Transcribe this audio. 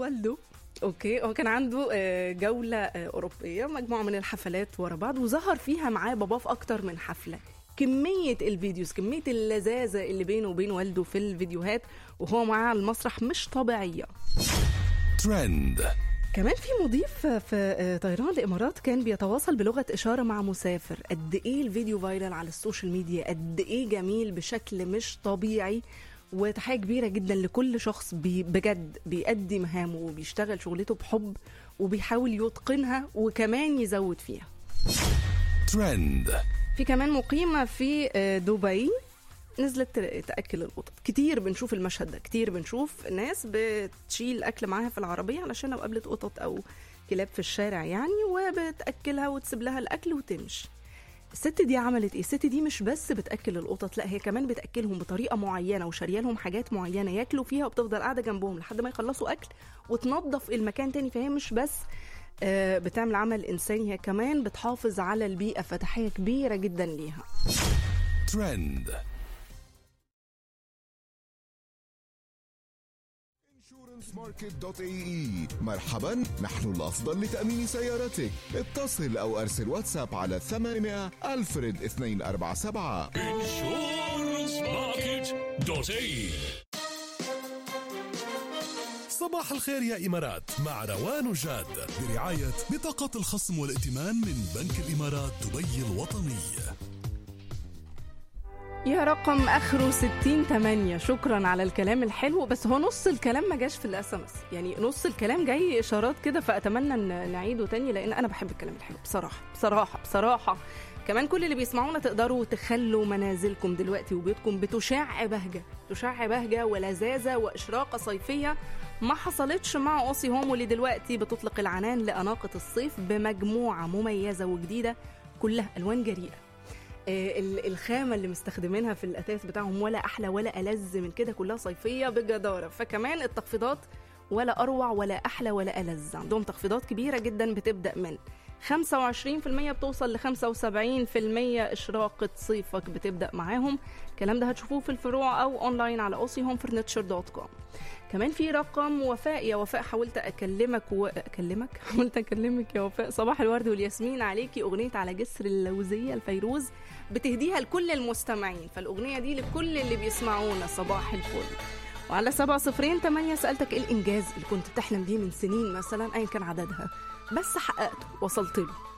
والده اوكي هو كان عنده آه، جوله آه، اوروبيه مجموعه من الحفلات ورا بعض وظهر فيها معاه باباه في اكتر من حفله كمية الفيديوز كمية اللذاذة اللي بينه وبين والده في الفيديوهات وهو معاه على المسرح مش طبيعية ترند كمان في مضيف في آه، طيران الامارات كان بيتواصل بلغه اشاره مع مسافر قد ايه الفيديو فايرال على السوشيال ميديا قد ايه جميل بشكل مش طبيعي وتحيه كبيره جدا لكل شخص بي بجد بيأدي مهامه وبيشتغل شغلته بحب وبيحاول يتقنها وكمان يزود فيها ترند في كمان مقيمة في آه، دبي نزلت ت- تأكل القطط كتير بنشوف المشهد ده كتير بنشوف ناس بتشيل أكل معاها في العربية علشان لو قابلت قطط أو كلاب في الشارع يعني وبتأكلها وتسيب لها الأكل وتمشي الست دي عملت ايه؟ الست دي مش بس بتاكل القطط لا هي كمان بتاكلهم بطريقه معينه وشاريه لهم حاجات معينه ياكلوا فيها وبتفضل قاعده جنبهم لحد ما يخلصوا اكل وتنظف المكان تاني فهي مش بس آه، بتعمل عمل انساني هي كمان بتحافظ على البيئه فتحيه كبيره جدا ليها ترند insurancemarket.ae مرحبا نحن الأفضل لتأمين سيارتك اتصل أو أرسل واتساب على 800 ألفريد 247 insurancemarket.ae صباح الخير يا إمارات مع روان وجاد برعاية بطاقة الخصم والائتمان من بنك الإمارات دبي الوطني يا رقم اخره 60 8 شكرا على الكلام الحلو بس هو نص الكلام ما جاش في الاس ام اس يعني نص الكلام جاي اشارات كده فاتمنى ان نعيده تاني لان انا بحب الكلام الحلو بصراحه بصراحه بصراحه كمان كل اللي بيسمعونا تقدروا تخلوا منازلكم دلوقتي وبيوتكم بتشع بهجه تشع بهجه ولذاذه واشراقه صيفيه ما حصلتش مع اوسي هوم واللي دلوقتي بتطلق العنان لاناقه الصيف بمجموعه مميزه وجديده كلها الوان جريئه آه، ال- الخامه اللي مستخدمينها في الاثاث بتاعهم ولا احلى ولا ألذ من كده كلها صيفيه بجداره فكمان التخفيضات ولا اروع ولا احلى ولا ألذ عندهم تخفيضات كبيره جدا بتبدا من 25% بتوصل ل 75% اشراقه صيفك بتبدا معاهم الكلام ده هتشوفوه في الفروع او اونلاين على اوسيهومفرنتشر.com كمان في رقم وفاء يا وفاء حاولت اكلمك واكلمك حاولت اكلمك يا وفاء صباح الورد والياسمين عليكي اغنيه على جسر اللوزيه الفيروز بتهديها لكل المستمعين فالاغنيه دي لكل اللي بيسمعونا صباح الفل وعلى سبعة صفرين تمانية سألتك ايه الإنجاز اللي كنت بتحلم بيه من سنين مثلا أيا كان عددها بس حققته وصلت له